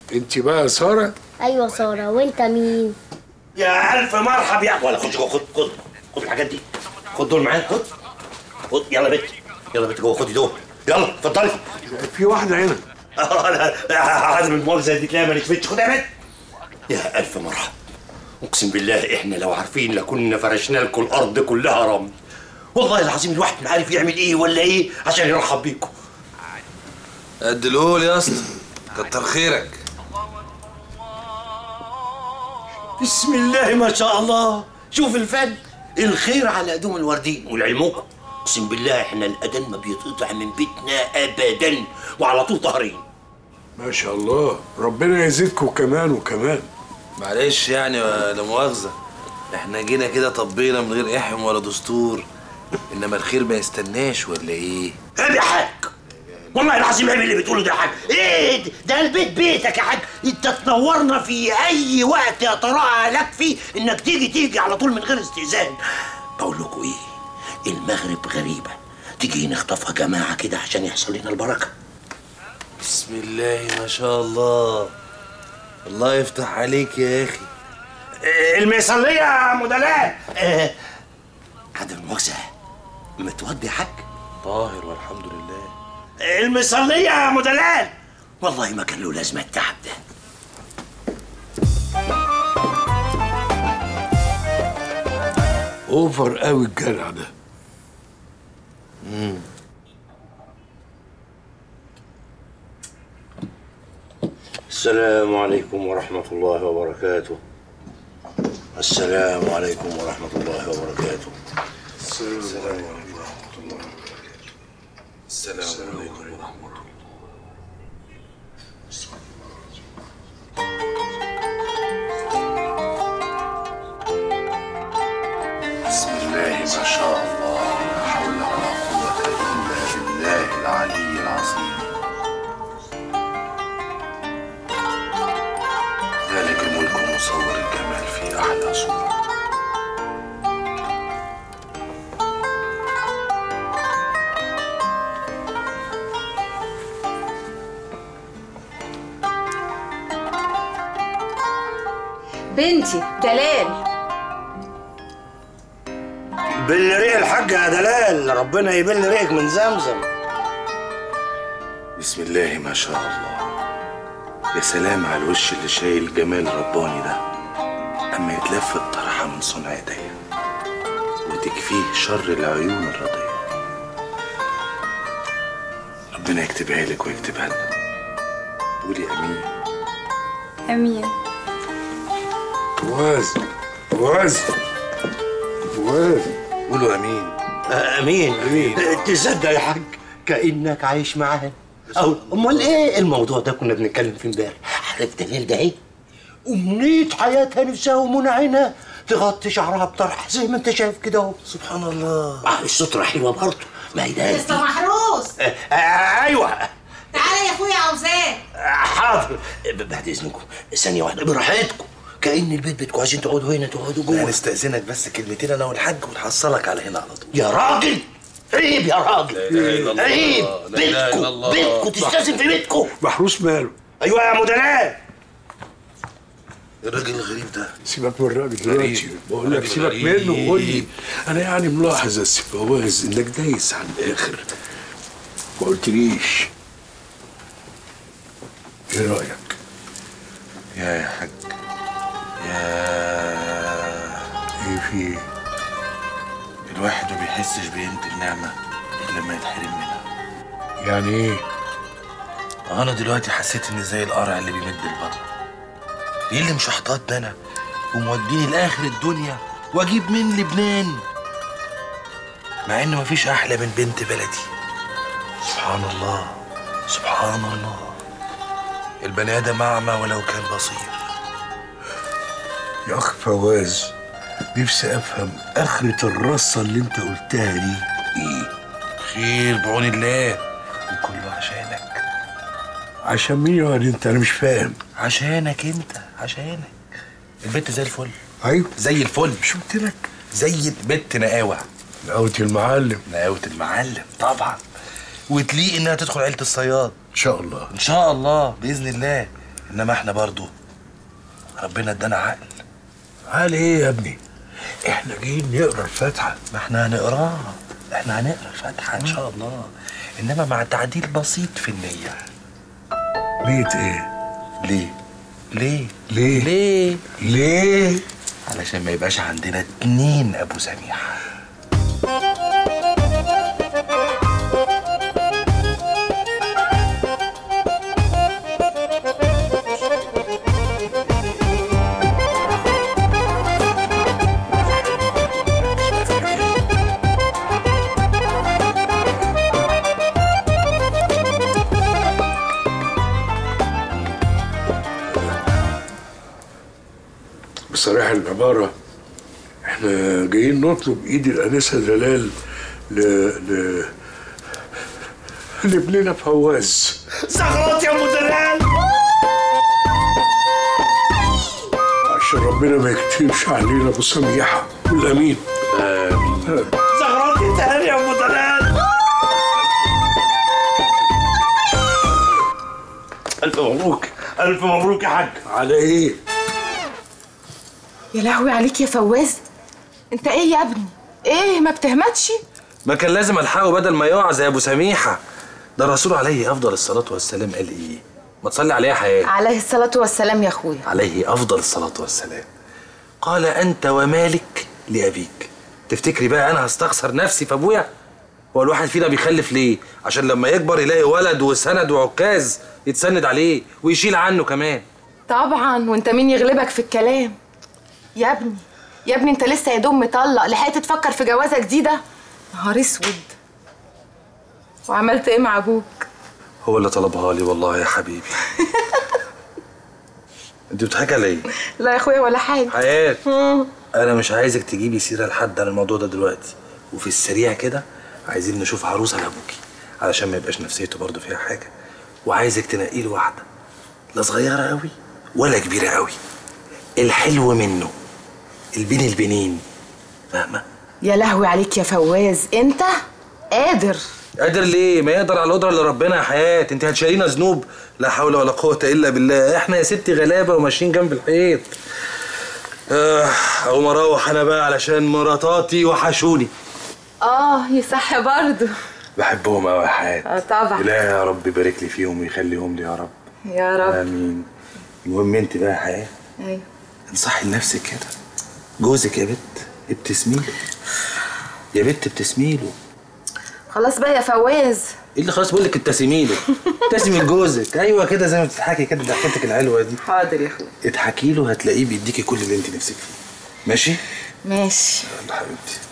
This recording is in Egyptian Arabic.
انت بقى ساره ايوه ساره وانت مين يا الف مرحب يا ولا خد جوه خد خد خد الحاجات دي خد دول معاك خد خد يلا بنت يلا بنت جوه خدي دول يلا اتفضلي في واحده هنا هذا من المؤاخذه دي تلاقيها ما نشفتش خد يا بنت يا الف مرحب اقسم بالله احنا لو عارفين لكنا فرشنا لكم الارض كلها رمل والله العظيم الواحد ما عارف يعمل ايه ولا ايه عشان يرحب بيكم قد القول يا اسطى كتر خيرك بسم الله ما شاء الله شوف الفن الخير على قدوم الوردين ولعلمكم اقسم بالله احنا الاذان ما بيتقطع من بيتنا ابدا وعلى طول طاهرين ما شاء الله ربنا يزيدكم كمان وكمان معلش يعني لا مؤاخذة احنا جينا كده طبينا من غير احم ولا دستور انما الخير ما يستناش ولا ايه؟ عيب يا حاج والله العظيم عيب اللي بتقوله ده يا حاج ايه ده- ده البيت بيتك يا حاج انت تنورنا في اي وقت يا ترى لك فيه انك تيجي تيجي على طول من غير استئذان بقول لكم ايه المغرب غريبه تيجي نخطفها جماعه كده عشان يحصل لنا البركه بسم الله ما شاء الله الله يفتح عليك يا اخي المصلية يا ام دلال آه، عدم المؤاخذة متوضي يا حاج طاهر والحمد لله المصلية يا ام دلال والله ما كان له لازمة التعب ده اوفر قوي الجرع ده السلام عليكم ورحمة الله وبركاته السلام عليكم ورحمة الله وبركاته السلام عليكم ورحمة الله السلام عليكم ورحمة الله بسم الله ما شاء الله لا حول ولا قوة إلا بالله العلي العظيم ذلك ملك مصور الجمال في أحلى صورة بنتي دلال بل ريق الحاج يا دلال ربنا يبل ريقك من زمزم بسم الله ما شاء الله يا سلام على الوش اللي شايل جمال رباني ده اما يتلف الطرحه من صنع ايديا وتكفيه شر العيون الرضيه ربنا يكتبها لك ويكتبها لنا قولي امين امين فواز فواز فواز قولوا امين امين امين تصدق يا حاج كانك عايش معانا او امال ايه الموضوع ده كنا بنتكلم فيه امبارح عارف دليل ده ايه امنيه حياتها نفسها ومنى عينها تغطي شعرها بطرح زي ما انت شايف كده اهو سبحان الله آه السترة حلوة برضه ما هي ده مستر محروس آه آه ايوه تعالى يا اخويا عاوزاك آه حاضر ب- بعد اذنكم ثانية واحدة براحتكم كأن البيت بيتكم عايزين تقعدوا هنا تقعدوا جوه هنستأذنك بس كلمتين انا والحاج ونحصلك على هنا على طول يا راجل عيب يا راجل لا إله إلا الله. عيب لا إله إلا بيتكم الله. بيتكم تستاذن في بيتكم محروس ماله ايوه يا مدلال الراجل الغريب ده سيبك من الراجل دلوقتي غريب. بقول لك راجل سيبك غريب. منه قول لي انا يعني ملاحظ يا سي فواز انك دايس على الاخر ما قلتليش ايه رايك يا يا حاج يا ايه في ايه الواحد ما بيحسش بقيمة النعمة إلا لما يتحرم منها يعني ايه أنا دلوقتي حسيت إني زي القرع اللي بيمد البطن إيه اللي مش هحططني أنا وموديني لآخر الدنيا وأجيب من لبنان مع إن مفيش أحلى من بنت بلدي سبحان الله سبحان الله البني آدم أعمى ولو كان بصير يا اخ فواز نفسي افهم اخرة الرصة اللي انت قلتها دي ايه خير بعون الله وكله عشانك عشان مين يا واد انت انا مش فاهم عشانك انت عشانك البت زي الفل ايوه زي الفل مش قلت لك زي البت نقاوة قوت المعلم نقاوة المعلم طبعا وتليق انها تدخل عيلة الصياد ان شاء الله ان شاء الله باذن الله انما احنا برضو ربنا ادانا عقل قال ايه يا ابني احنا جايين نقرا الفاتحه ما احنا هنقراها احنا هنقرا الفاتحه ان شاء الله انما مع تعديل بسيط في النيه ليه ايه ليه ليه ليه؟ ليه ليه علشان ما يبقاش عندنا اتنين ابو سميحه بصراحه العباره احنا جايين نطلب ايد الانسه دلال ل ل لابننا فواز زغرات يا ام دلال عشان ربنا ما يكتبش علينا ابو سميحه والامين امين زغرات يا تهاني يا ام دلال الف مبروك الف مبروك يا حاج على ايه يا لهوي عليك يا فواز انت ايه يا ابني ايه ما بتهمتش ما كان لازم الحقه بدل ما يقع زي ابو سميحه ده الرسول عليه افضل الصلاه والسلام قال ايه ما تصلي عليه يا حياه عليه الصلاة والسلام يا اخويا عليه افضل الصلاه والسلام قال انت ومالك لابيك تفتكري بقى انا هستخسر نفسي في ابويا هو الواحد فينا بيخلف ليه عشان لما يكبر يلاقي ولد وسند وعكاز يتسند عليه ويشيل عنه كمان طبعا وانت مين يغلبك في الكلام يا ابني يا ابني انت لسه يا دوب مطلق لحقت تفكر في جوازه جديده نهار اسود وعملت ايه مع ابوك هو اللي طلبها لي والله يا حبيبي انت بتضحكي على ايه لا يا اخويا ولا حاجه حياة انا مش عايزك تجيبي سيره لحد عن الموضوع ده دلوقتي وفي السريع كده عايزين نشوف عروسه لابوكي علشان ما يبقاش نفسيته برضه فيها حاجه وعايزك تنقي له واحده لا صغيره قوي ولا كبيره قوي الحلو منه البين البنين فاهمه يا لهوي عليك يا فواز انت قادر قادر ليه ما يقدر على القدره اللي ربنا يا حياه انت هتشيلينا ذنوب لا حول ولا قوه الا بالله احنا يا ستي غلابه وماشيين جنب الحيط اه اقوم اروح انا بقى علشان مراتاتي وحشوني اه يصح برضه بحبهم قوي يا اه حياه طبعا لا يا رب يبارك لي فيهم ويخليهم لي يا رب يا رب امين المهم انت بقى يا حياه ايوه انصحي لنفسك كده جوزك يا بت ابتسمي له يا بت ابتسمي له خلاص بقى يا فواز ايه اللي خلاص بقول لك ابتسمي له ابتسمي لجوزك ايوه كده زي ما بتضحكي كده ضحكتك الحلوه دي حاضر يا اخويا اضحكي له هتلاقيه بيديكي كل اللي انت نفسك فيه ماشي ماشي يلا حبيبتي